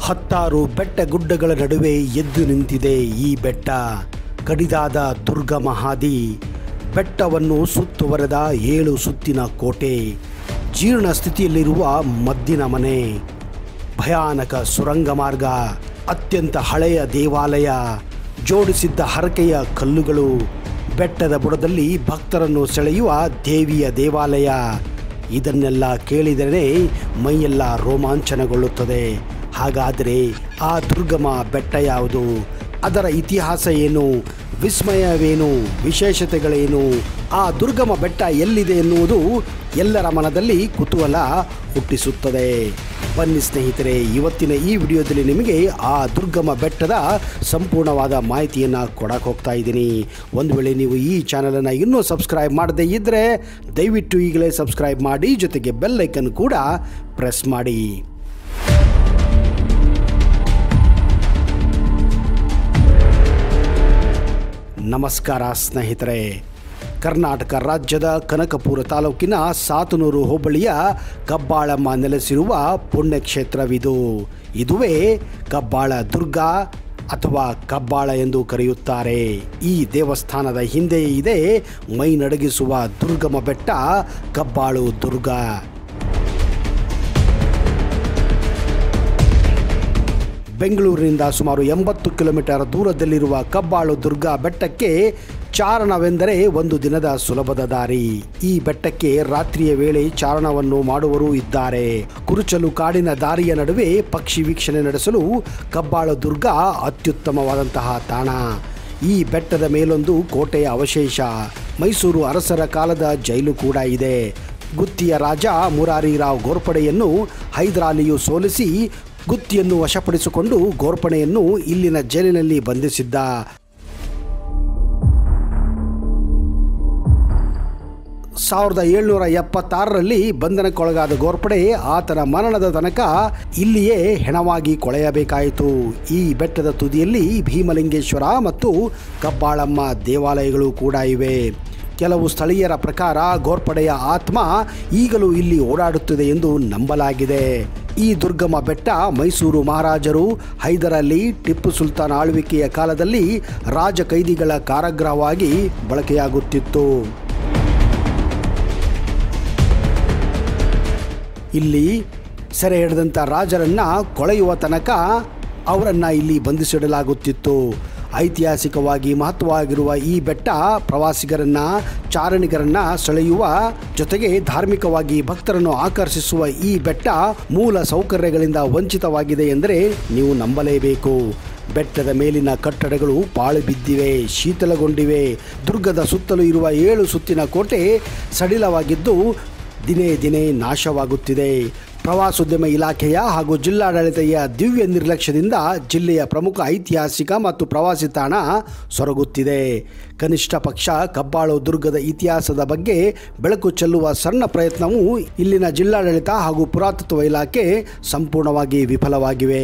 ಹತ್ತಾರು ಬೆಟ್ಟ ಗುಡ್ಡಗಳ ನಡುವೆ ಎದ್ದು ನಿಂತಿದೆ ಈ ಬೆಟ್ಟ ಕಡಿದಾದ ದುರ್ಗ ಮಹಾದಿ ಬೆಟ್ಟವನ್ನು ಸುತ್ತುವರೆದ ಏಳು ಸುತ್ತಿನ ಕೋಟೆ ಜೀರ್ಣ ಸ್ಥಿತಿಯಲ್ಲಿರುವ ಮದ್ದಿನ ಮನೆ ಭಯಾನಕ ಸುರಂಗ ಮಾರ್ಗ ಅತ್ಯಂತ ಹಳೆಯ ದೇವಾಲಯ ಜೋಡಿಸಿದ್ದ ಹರಕೆಯ ಕಲ್ಲುಗಳು ಬೆಟ್ಟದ ಬುಡದಲ್ಲಿ ಭಕ್ತರನ್ನು ಸೆಳೆಯುವ ದೇವಿಯ ದೇವಾಲಯ ಇದನ್ನೆಲ್ಲ ಕೇಳಿದರೆ ಮೈಯೆಲ್ಲ ರೋಮಾಂಚನಗೊಳ್ಳುತ್ತದೆ ಹಾಗಾದರೆ ಆ ದುರ್ಗಮ ಬೆಟ್ಟ ಯಾವುದು ಅದರ ಇತಿಹಾಸ ಏನು ವಿಸ್ಮಯವೇನು ವಿಶೇಷತೆಗಳೇನು ಆ ದುರ್ಗಮ ಬೆಟ್ಟ ಎಲ್ಲಿದೆ ಎನ್ನುವುದು ಎಲ್ಲರ ಮನದಲ್ಲಿ ಕುತೂಹಲ ಹುಟ್ಟಿಸುತ್ತದೆ ಬನ್ನಿ ಸ್ನೇಹಿತರೆ ಇವತ್ತಿನ ಈ ವಿಡಿಯೋದಲ್ಲಿ ನಿಮಗೆ ಆ ದುರ್ಗಮ ಬೆಟ್ಟದ ಸಂಪೂರ್ಣವಾದ ಮಾಹಿತಿಯನ್ನು ಕೊಡಕ್ಕೆ ಹೋಗ್ತಾ ಇದ್ದೀನಿ ಒಂದು ವೇಳೆ ನೀವು ಈ ಚಾನಲನ್ನು ಇನ್ನೂ ಸಬ್ಸ್ಕ್ರೈಬ್ ಮಾಡದೇ ಇದ್ದರೆ ದಯವಿಟ್ಟು ಈಗಲೇ ಸಬ್ಸ್ಕ್ರೈಬ್ ಮಾಡಿ ಜೊತೆಗೆ ಬೆಲ್ ಐಕನ್ ಕೂಡ ಪ್ರೆಸ್ ಮಾಡಿ ನಮಸ್ಕಾರ ಸ್ನೇಹಿತರೆ ಕರ್ನಾಟಕ ರಾಜ್ಯದ ಕನಕಪುರ ತಾಲೂಕಿನ ಸಾತನೂರು ಹೋಬಳಿಯ ಕಬ್ಬಾಳಮ್ಮ ನೆಲೆಸಿರುವ ಪುಣ್ಯಕ್ಷೇತ್ರವಿದು ಇದುವೇ ಕಬ್ಬಾಳ ದುರ್ಗ ಅಥವಾ ಕಬ್ಬಾಳ ಎಂದು ಕರೆಯುತ್ತಾರೆ ಈ ದೇವಸ್ಥಾನದ ಹಿಂದೆ ಇದೆ ಮೈ ನಡಗಿಸುವ ದುರ್ಗಮ ಬೆಟ್ಟ ಕಬ್ಬಾಳು ದುರ್ಗ ಬೆಂಗಳೂರಿನಿಂದ ಸುಮಾರು ಎಂಬತ್ತು ಕಿಲೋಮೀಟರ್ ದೂರದಲ್ಲಿರುವ ಕಬ್ಬಾಳು ದುರ್ಗಾ ಬೆಟ್ಟಕ್ಕೆ ಚಾರಣವೆಂದರೆ ಒಂದು ದಿನದ ಸುಲಭದ ದಾರಿ ಈ ಬೆಟ್ಟಕ್ಕೆ ರಾತ್ರಿಯ ವೇಳೆ ಚಾರಣವನ್ನು ಮಾಡುವರೂ ಇದ್ದಾರೆ ಕುರುಚಲು ಕಾಡಿನ ದಾರಿಯ ನಡುವೆ ಪಕ್ಷಿ ವೀಕ್ಷಣೆ ನಡೆಸಲು ಕಬ್ಬಾಳು ದುರ್ಗ ಅತ್ಯುತ್ತಮವಾದಂತಹ ತಾಣ ಈ ಬೆಟ್ಟದ ಮೇಲೊಂದು ಕೋಟೆಯ ಅವಶೇಷ ಮೈಸೂರು ಅರಸರ ಕಾಲದ ಜೈಲು ಕೂಡ ಇದೆ ಗುತ್ತಿಯ ರಾಜ ಮುರಾರಿರಾವ್ ಗೋರ್ಪಡೆಯನ್ನು ಹೈದರಾಲಿಯು ಸೋಲಿಸಿ ಗುತ್ತಿಯನ್ನು ವಶಪಡಿಸಿಕೊಂಡು ಗೋರ್ಪಣೆಯನ್ನು ಇಲ್ಲಿನ ಜೈಲಿನಲ್ಲಿ ಬಂಧಿಸಿದ್ದ ಸಾವಿರದ ಏಳ್ನೂರ ಎಪ್ಪತ್ತಾರರಲ್ಲಿ ಬಂಧನಕ್ಕೊಳಗಾದ ಗೋರ್ಪಡೆ ಆತನ ಮರಣದ ತನಕ ಇಲ್ಲಿಯೇ ಹೆಣವಾಗಿ ಕೊಳೆಯಬೇಕಾಯಿತು ಈ ಬೆಟ್ಟದ ತುದಿಯಲ್ಲಿ ಭೀಮಲಿಂಗೇಶ್ವರ ಮತ್ತು ಕಬ್ಬಾಳಮ್ಮ ದೇವಾಲಯಗಳು ಕೂಡ ಇವೆ ಕೆಲವು ಸ್ಥಳೀಯರ ಪ್ರಕಾರ ಗೋರ್ಪಡೆಯ ಆತ್ಮ ಈಗಲೂ ಇಲ್ಲಿ ಓಡಾಡುತ್ತದೆ ಎಂದು ನಂಬಲಾಗಿದೆ ಈ ದುರ್ಗಮ ಬೆಟ್ಟ ಮೈಸೂರು ಮಹಾರಾಜರು ಹೈದರಾಲಿ ಟಿಪ್ಪು ಸುಲ್ತಾನ್ ಆಳ್ವಿಕೆಯ ಕಾಲದಲ್ಲಿ ರಾಜ ಕೈದಿಗಳ ಕಾರಾಗೃಹವಾಗಿ ಬಳಕೆಯಾಗುತ್ತಿತ್ತು ಇಲ್ಲಿ ಸೆರೆ ಹಿಡಿದಂಥ ರಾಜರನ್ನ ಕೊಳೆಯುವ ತನಕ ಅವರನ್ನು ಇಲ್ಲಿ ಬಂಧಿಸಿಡಲಾಗುತ್ತಿತ್ತು ಐತಿಹಾಸಿಕವಾಗಿ ಮಹತ್ವವಾಗಿರುವ ಈ ಬೆಟ್ಟ ಪ್ರವಾಸಿಗರನ್ನ ಚಾರಣಿಗರನ್ನ ಸೆಳೆಯುವ ಜೊತೆಗೆ ಧಾರ್ಮಿಕವಾಗಿ ಭಕ್ತರನ್ನು ಆಕರ್ಷಿಸುವ ಈ ಬೆಟ್ಟ ಮೂಲ ಸೌಕರ್ಯಗಳಿಂದ ವಂಚಿತವಾಗಿದೆ ಎಂದರೆ ನೀವು ನಂಬಲೇಬೇಕು ಬೆಟ್ಟದ ಮೇಲಿನ ಕಟ್ಟಡಗಳು ಪಾಳು ಬಿದ್ದಿವೆ ಶೀತಲಗೊಂಡಿವೆ ದುರ್ಗದ ಸುತ್ತಲೂ ಇರುವ ಏಳು ಸುತ್ತಿನ ಕೋಟೆ ಸಡಿಲವಾಗಿದ್ದು ದಿನೇ ದಿನೇ ನಾಶವಾಗುತ್ತಿದೆ ಪ್ರವಾಸೋದ್ಯಮ ಇಲಾಖೆಯ ಹಾಗೂ ಜಿಲ್ಲಾಡಳಿತೆಯ ದಿವ್ಯ ನಿರ್ಲಕ್ಷ್ಯದಿಂದ ಜಿಲ್ಲೆಯ ಪ್ರಮುಖ ಐತಿಹಾಸಿಕ ಮತ್ತು ಪ್ರವಾಸಿ ತಾಣ ಸೊರಗುತ್ತಿದೆ ಕನಿಷ್ಠ ಪಕ್ಷ ಕಬ್ಬಾಳು ದುರ್ಗದ ಇತಿಹಾಸದ ಬಗ್ಗೆ ಬೆಳಕು ಚೆಲ್ಲುವ ಸಣ್ಣ ಪ್ರಯತ್ನವು ಇಲ್ಲಿನ ಜಿಲ್ಲಾಡಳಿತ ಹಾಗೂ ಪುರಾತತ್ವ ಇಲಾಖೆ ಸಂಪೂರ್ಣವಾಗಿ ವಿಫಲವಾಗಿವೆ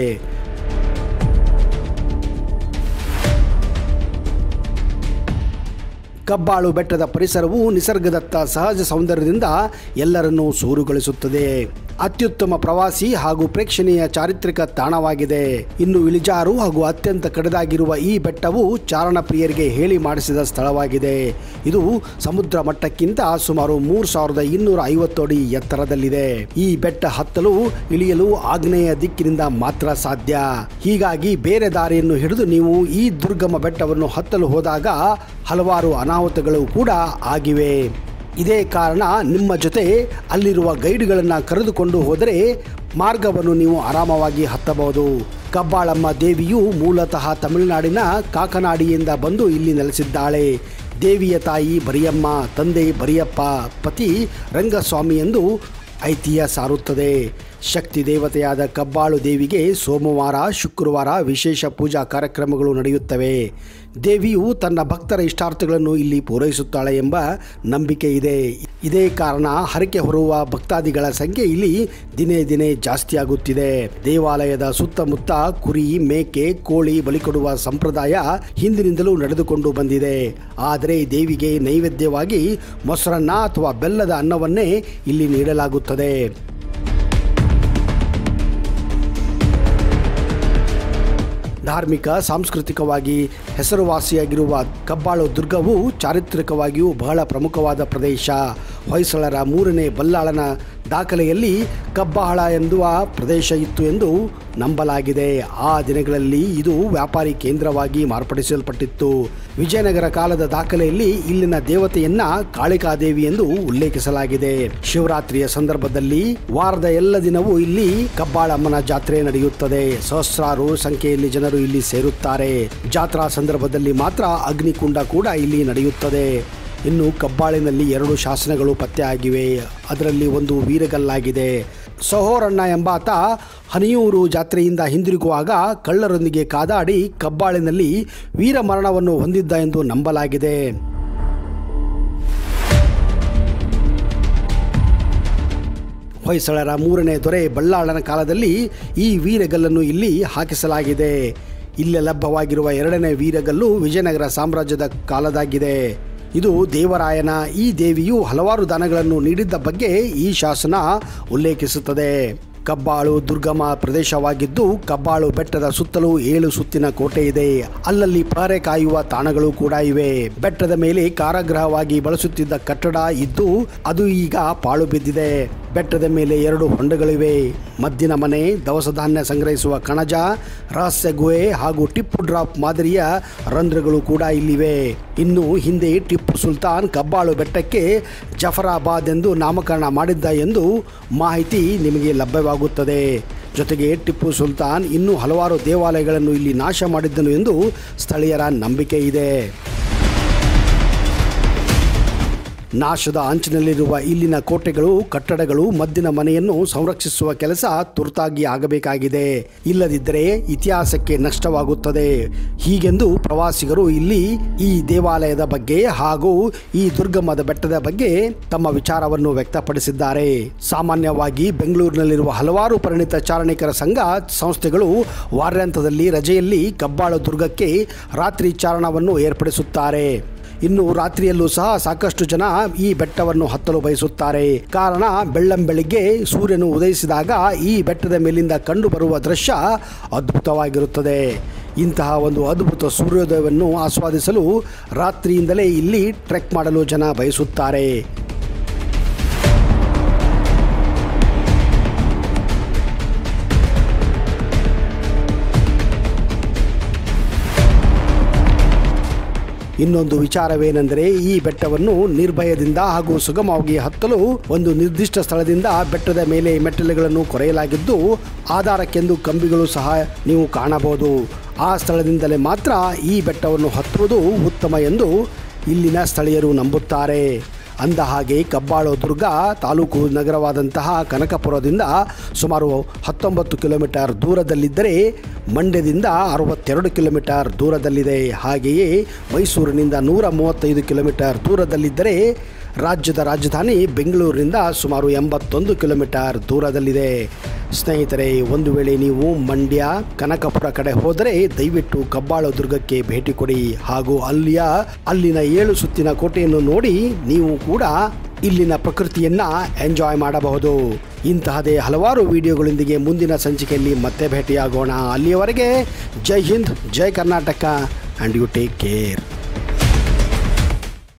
ಕಬ್ಬಾಳು ಬೆಟ್ಟದ ಪರಿಸರವು ನಿಸರ್ಗದತ್ತ ಸಹಜ ಸೌಂದರ್ಯದಿಂದ ಎಲ್ಲರನ್ನೂ ಸೂರುಗೊಳಿಸುತ್ತದೆ ಅತ್ಯುತ್ತಮ ಪ್ರವಾಸಿ ಹಾಗೂ ಪ್ರೇಕ್ಷಣೀಯ ಚಾರಿತ್ರಿಕ ತಾಣವಾಗಿದೆ ಇನ್ನು ಇಳಿಜಾರು ಹಾಗೂ ಅತ್ಯಂತ ಕಡಿದಾಗಿರುವ ಈ ಬೆಟ್ಟವು ಚಾರಣ ಪ್ರಿಯರಿಗೆ ಹೇಳಿ ಮಾಡಿಸಿದ ಸ್ಥಳವಾಗಿದೆ ಇದು ಸಮುದ್ರ ಮಟ್ಟಕ್ಕಿಂತ ಸುಮಾರು ಮೂರು ಸಾವಿರದ ಇನ್ನೂರ ಐವತ್ತು ಅಡಿ ಎತ್ತರದಲ್ಲಿದೆ ಈ ಬೆಟ್ಟ ಹತ್ತಲು ಇಳಿಯಲು ಆಗ್ನೇಯ ದಿಕ್ಕಿನಿಂದ ಮಾತ್ರ ಸಾಧ್ಯ ಹೀಗಾಗಿ ಬೇರೆ ದಾರಿಯನ್ನು ಹಿಡಿದು ನೀವು ಈ ದುರ್ಗಮ ಬೆಟ್ಟವನ್ನು ಹತ್ತಲು ಹೋದಾಗ ಹಲವಾರು ಅನಾಹುತಗಳು ಕೂಡ ಆಗಿವೆ ಇದೇ ಕಾರಣ ನಿಮ್ಮ ಜೊತೆ ಅಲ್ಲಿರುವ ಗೈಡ್ಗಳನ್ನು ಕರೆದುಕೊಂಡು ಹೋದರೆ ಮಾರ್ಗವನ್ನು ನೀವು ಆರಾಮವಾಗಿ ಹತ್ತಬಹುದು ಕಬ್ಬಾಳಮ್ಮ ದೇವಿಯು ಮೂಲತಃ ತಮಿಳುನಾಡಿನ ಕಾಕನಾಡಿಯಿಂದ ಬಂದು ಇಲ್ಲಿ ನೆಲೆಸಿದ್ದಾಳೆ ದೇವಿಯ ತಾಯಿ ಬರಿಯಮ್ಮ ತಂದೆ ಬರಿಯಪ್ಪ ಪತಿ ರಂಗಸ್ವಾಮಿ ಎಂದು ಐತಿಹ್ಯ ಸಾರುತ್ತದೆ ಶಕ್ತಿ ದೇವತೆಯಾದ ಕಬ್ಬಾಳು ದೇವಿಗೆ ಸೋಮವಾರ ಶುಕ್ರವಾರ ವಿಶೇಷ ಪೂಜಾ ಕಾರ್ಯಕ್ರಮಗಳು ನಡೆಯುತ್ತವೆ ದೇವಿಯು ತನ್ನ ಭಕ್ತರ ಇಷ್ಟಾರ್ಥಗಳನ್ನು ಇಲ್ಲಿ ಪೂರೈಸುತ್ತಾಳೆ ಎಂಬ ನಂಬಿಕೆ ಇದೆ ಇದೇ ಕಾರಣ ಹರಕೆ ಹೊರುವ ಭಕ್ತಾದಿಗಳ ಸಂಖ್ಯೆ ಇಲ್ಲಿ ದಿನೇ ದಿನೇ ಜಾಸ್ತಿಯಾಗುತ್ತಿದೆ ದೇವಾಲಯದ ಸುತ್ತಮುತ್ತ ಕುರಿ ಮೇಕೆ ಕೋಳಿ ಬಲಿಕೊಡುವ ಸಂಪ್ರದಾಯ ಹಿಂದಿನಿಂದಲೂ ನಡೆದುಕೊಂಡು ಬಂದಿದೆ ಆದರೆ ದೇವಿಗೆ ನೈವೇದ್ಯವಾಗಿ ಮೊಸರನ್ನ ಅಥವಾ ಬೆಲ್ಲದ ಅನ್ನವನ್ನೇ ಇಲ್ಲಿ ನೀಡಲಾಗುತ್ತದೆ ಧಾರ್ಮಿಕ ಸಾಂಸ್ಕೃತಿಕವಾಗಿ ಹೆಸರುವಾಸಿಯಾಗಿರುವ ಕಬ್ಬಾಳು ದುರ್ಗವು ಚಾರಿತ್ರಿಕವಾಗಿಯೂ ಬಹಳ ಪ್ರಮುಖವಾದ ಪ್ರದೇಶ ಹೊಯ್ಸಳರ ಮೂರನೇ ಬಲ್ಲಾಳನ ದಾಖಲೆಯಲ್ಲಿ ಕಬ್ಬಾಳ ಎಂದುವ ಪ್ರದೇಶ ಇತ್ತು ಎಂದು ನಂಬಲಾಗಿದೆ ಆ ದಿನಗಳಲ್ಲಿ ಇದು ವ್ಯಾಪಾರಿ ಕೇಂದ್ರವಾಗಿ ಮಾರ್ಪಡಿಸಲ್ಪಟ್ಟಿತ್ತು ವಿಜಯನಗರ ಕಾಲದ ದಾಖಲೆಯಲ್ಲಿ ಇಲ್ಲಿನ ದೇವತೆಯನ್ನ ಕಾಳಿಕಾದೇವಿ ಎಂದು ಉಲ್ಲೇಖಿಸಲಾಗಿದೆ ಶಿವರಾತ್ರಿಯ ಸಂದರ್ಭದಲ್ಲಿ ವಾರದ ಎಲ್ಲ ದಿನವೂ ಇಲ್ಲಿ ಕಬ್ಬಾಳಮ್ಮನ ಜಾತ್ರೆ ನಡೆಯುತ್ತದೆ ಸಹಸ್ರಾರು ಸಂಖ್ಯೆಯಲ್ಲಿ ಜನರು ಇಲ್ಲಿ ಸೇರುತ್ತಾರೆ ಜಾತ್ರಾ ಸಂದರ್ಭದಲ್ಲಿ ಮಾತ್ರ ಅಗ್ನಿಕುಂಡ ಕೂಡ ಇಲ್ಲಿ ನಡೆಯುತ್ತದೆ ಇನ್ನು ಕಬ್ಬಾಳಿನಲ್ಲಿ ಎರಡು ಶಾಸನಗಳು ಪತ್ತೆಯಾಗಿವೆ ಅದರಲ್ಲಿ ಒಂದು ವೀರಗಲ್ಲಾಗಿದೆ ಸಹೋರಣ್ಣ ಎಂಬಾತ ಹನಿಯೂರು ಜಾತ್ರೆಯಿಂದ ಹಿಂದಿರುಗುವಾಗ ಕಳ್ಳರೊಂದಿಗೆ ಕಾದಾಡಿ ಕಬ್ಬಾಳಿನಲ್ಲಿ ವೀರಮರಣವನ್ನು ಹೊಂದಿದ್ದ ಎಂದು ನಂಬಲಾಗಿದೆ ಹೊಯ್ಸಳರ ಮೂರನೇ ದೊರೆ ಬಳ್ಳಾಳನ ಕಾಲದಲ್ಲಿ ಈ ವೀರಗಲ್ಲನ್ನು ಇಲ್ಲಿ ಹಾಕಿಸಲಾಗಿದೆ ಇಲ್ಲಿ ಲಭ್ಯವಾಗಿರುವ ಎರಡನೇ ವೀರಗಲ್ಲು ವಿಜಯನಗರ ಸಾಮ್ರಾಜ್ಯದ ಕಾಲದಾಗಿದೆ ಇದು ದೇವರಾಯನ ಈ ದೇವಿಯು ಹಲವಾರು ದಾನಗಳನ್ನು ನೀಡಿದ್ದ ಬಗ್ಗೆ ಈ ಶಾಸನ ಉಲ್ಲೇಖಿಸುತ್ತದೆ ಕಬ್ಬಾಳು ದುರ್ಗಮ ಪ್ರದೇಶವಾಗಿದ್ದು ಕಬ್ಬಾಳು ಬೆಟ್ಟದ ಸುತ್ತಲೂ ಏಳು ಸುತ್ತಿನ ಕೋಟೆ ಇದೆ ಅಲ್ಲಲ್ಲಿ ಪಹರೆ ಕಾಯುವ ತಾಣಗಳು ಕೂಡ ಇವೆ ಬೆಟ್ಟದ ಮೇಲೆ ಕಾರಾಗೃಹವಾಗಿ ಬಳಸುತ್ತಿದ್ದ ಕಟ್ಟಡ ಇದ್ದು ಅದು ಈಗ ಪಾಳು ಬಿದ್ದಿದೆ ಬೆಟ್ಟದ ಮೇಲೆ ಎರಡು ಹೊಂಡಗಳಿವೆ ಮದ್ದಿನ ಮನೆ ದವಸ ಧಾನ್ಯ ಸಂಗ್ರಹಿಸುವ ಕಣಜ ರಹಸ್ಯ ಗುಹೆ ಹಾಗೂ ಟಿಪ್ಪು ಡ್ರಾಪ್ ಮಾದರಿಯ ರಂಧ್ರಗಳು ಕೂಡ ಇಲ್ಲಿವೆ ಇನ್ನು ಹಿಂದೆ ಟಿಪ್ಪು ಸುಲ್ತಾನ್ ಕಬ್ಬಾಳು ಬೆಟ್ಟಕ್ಕೆ ಜಫರಾಬಾದ್ ಎಂದು ನಾಮಕರಣ ಮಾಡಿದ್ದ ಎಂದು ಮಾಹಿತಿ ನಿಮಗೆ ಲಭ್ಯವಾಗುತ್ತದೆ ಜೊತೆಗೆ ಟಿಪ್ಪು ಸುಲ್ತಾನ್ ಇನ್ನೂ ಹಲವಾರು ದೇವಾಲಯಗಳನ್ನು ಇಲ್ಲಿ ನಾಶ ಮಾಡಿದ್ದನು ಎಂದು ಸ್ಥಳೀಯರ ನಂಬಿಕೆ ಇದೆ ನಾಶದ ಅಂಚಿನಲ್ಲಿರುವ ಇಲ್ಲಿನ ಕೋಟೆಗಳು ಕಟ್ಟಡಗಳು ಮದ್ದಿನ ಮನೆಯನ್ನು ಸಂರಕ್ಷಿಸುವ ಕೆಲಸ ತುರ್ತಾಗಿ ಆಗಬೇಕಾಗಿದೆ ಇಲ್ಲದಿದ್ದರೆ ಇತಿಹಾಸಕ್ಕೆ ನಷ್ಟವಾಗುತ್ತದೆ ಹೀಗೆಂದು ಪ್ರವಾಸಿಗರು ಇಲ್ಲಿ ಈ ದೇವಾಲಯದ ಬಗ್ಗೆ ಹಾಗೂ ಈ ದುರ್ಗಮ್ಮದ ಬೆಟ್ಟದ ಬಗ್ಗೆ ತಮ್ಮ ವಿಚಾರವನ್ನು ವ್ಯಕ್ತಪಡಿಸಿದ್ದಾರೆ ಸಾಮಾನ್ಯವಾಗಿ ಬೆಂಗಳೂರಿನಲ್ಲಿರುವ ಹಲವಾರು ಪರಿಣಿತ ಚಾರಣಿಕರ ಸಂಘ ಸಂಸ್ಥೆಗಳು ವಾರ್ಯಾಂತದಲ್ಲಿ ರಜೆಯಲ್ಲಿ ಕಬ್ಬಾಳು ದುರ್ಗಕ್ಕೆ ರಾತ್ರಿ ಚಾರಣವನ್ನು ಏರ್ಪಡಿಸುತ್ತಾರೆ ಇನ್ನು ರಾತ್ರಿಯಲ್ಲೂ ಸಹ ಸಾಕಷ್ಟು ಜನ ಈ ಬೆಟ್ಟವನ್ನು ಹತ್ತಲು ಬಯಸುತ್ತಾರೆ ಕಾರಣ ಬೆಳ್ಳಂಬೆಳಿಗ್ಗೆ ಸೂರ್ಯನು ಉದಯಿಸಿದಾಗ ಈ ಬೆಟ್ಟದ ಮೇಲಿಂದ ಕಂಡುಬರುವ ದೃಶ್ಯ ಅದ್ಭುತವಾಗಿರುತ್ತದೆ ಇಂತಹ ಒಂದು ಅದ್ಭುತ ಸೂರ್ಯೋದಯವನ್ನು ಆಸ್ವಾದಿಸಲು ರಾತ್ರಿಯಿಂದಲೇ ಇಲ್ಲಿ ಟ್ರೆಕ್ ಮಾಡಲು ಜನ ಬಯಸುತ್ತಾರೆ ಇನ್ನೊಂದು ವಿಚಾರವೇನೆಂದರೆ ಈ ಬೆಟ್ಟವನ್ನು ನಿರ್ಭಯದಿಂದ ಹಾಗೂ ಸುಗಮವಾಗಿ ಹತ್ತಲು ಒಂದು ನಿರ್ದಿಷ್ಟ ಸ್ಥಳದಿಂದ ಬೆಟ್ಟದ ಮೇಲೆ ಮೆಟ್ಟಲುಗಳನ್ನು ಕೊರೆಯಲಾಗಿದ್ದು ಆಧಾರಕ್ಕೆಂದು ಕಂಬಿಗಳು ಸಹ ನೀವು ಕಾಣಬಹುದು ಆ ಸ್ಥಳದಿಂದಲೇ ಮಾತ್ರ ಈ ಬೆಟ್ಟವನ್ನು ಹತ್ತುವುದು ಉತ್ತಮ ಎಂದು ಇಲ್ಲಿನ ಸ್ಥಳೀಯರು ನಂಬುತ್ತಾರೆ ಅಂದ ಹಾಗೆ ಕಬ್ಬಾಳು ದುರ್ಗ ತಾಲೂಕು ನಗರವಾದಂತಹ ಕನಕಪುರದಿಂದ ಸುಮಾರು ಹತ್ತೊಂಬತ್ತು ಕಿಲೋಮೀಟರ್ ದೂರದಲ್ಲಿದ್ದರೆ ಮಂಡ್ಯದಿಂದ ಅರವತ್ತೆರಡು ಕಿಲೋಮೀಟರ್ ದೂರದಲ್ಲಿದೆ ಹಾಗೆಯೇ ಮೈಸೂರಿನಿಂದ ನೂರ ಮೂವತ್ತೈದು ಕಿಲೋಮೀಟರ್ ದೂರದಲ್ಲಿದ್ದರೆ ರಾಜ್ಯದ ರಾಜಧಾನಿ ಬೆಂಗಳೂರಿನಿಂದ ಸುಮಾರು ಎಂಬತ್ತೊಂದು ಕಿಲೋಮೀಟರ್ ದೂರದಲ್ಲಿದೆ ಸ್ನೇಹಿತರೆ ಒಂದು ವೇಳೆ ನೀವು ಮಂಡ್ಯ ಕನಕಪುರ ಕಡೆ ಹೋದರೆ ದಯವಿಟ್ಟು ಕಬ್ಬಾಳು ದುರ್ಗಕ್ಕೆ ಭೇಟಿ ಕೊಡಿ ಹಾಗೂ ಅಲ್ಲಿಯ ಅಲ್ಲಿನ ಏಳು ಸುತ್ತಿನ ಕೋಟೆಯನ್ನು ನೋಡಿ ನೀವು ಕೂಡ ಇಲ್ಲಿನ ಪ್ರಕೃತಿಯನ್ನ ಎಂಜಾಯ್ ಮಾಡಬಹುದು ಇಂತಹದೇ ಹಲವಾರು ವಿಡಿಯೋಗಳೊಂದಿಗೆ ಮುಂದಿನ ಸಂಚಿಕೆಯಲ್ಲಿ ಮತ್ತೆ ಭೇಟಿಯಾಗೋಣ ಅಲ್ಲಿಯವರೆಗೆ Jai Hind Jai Karnataka and you take care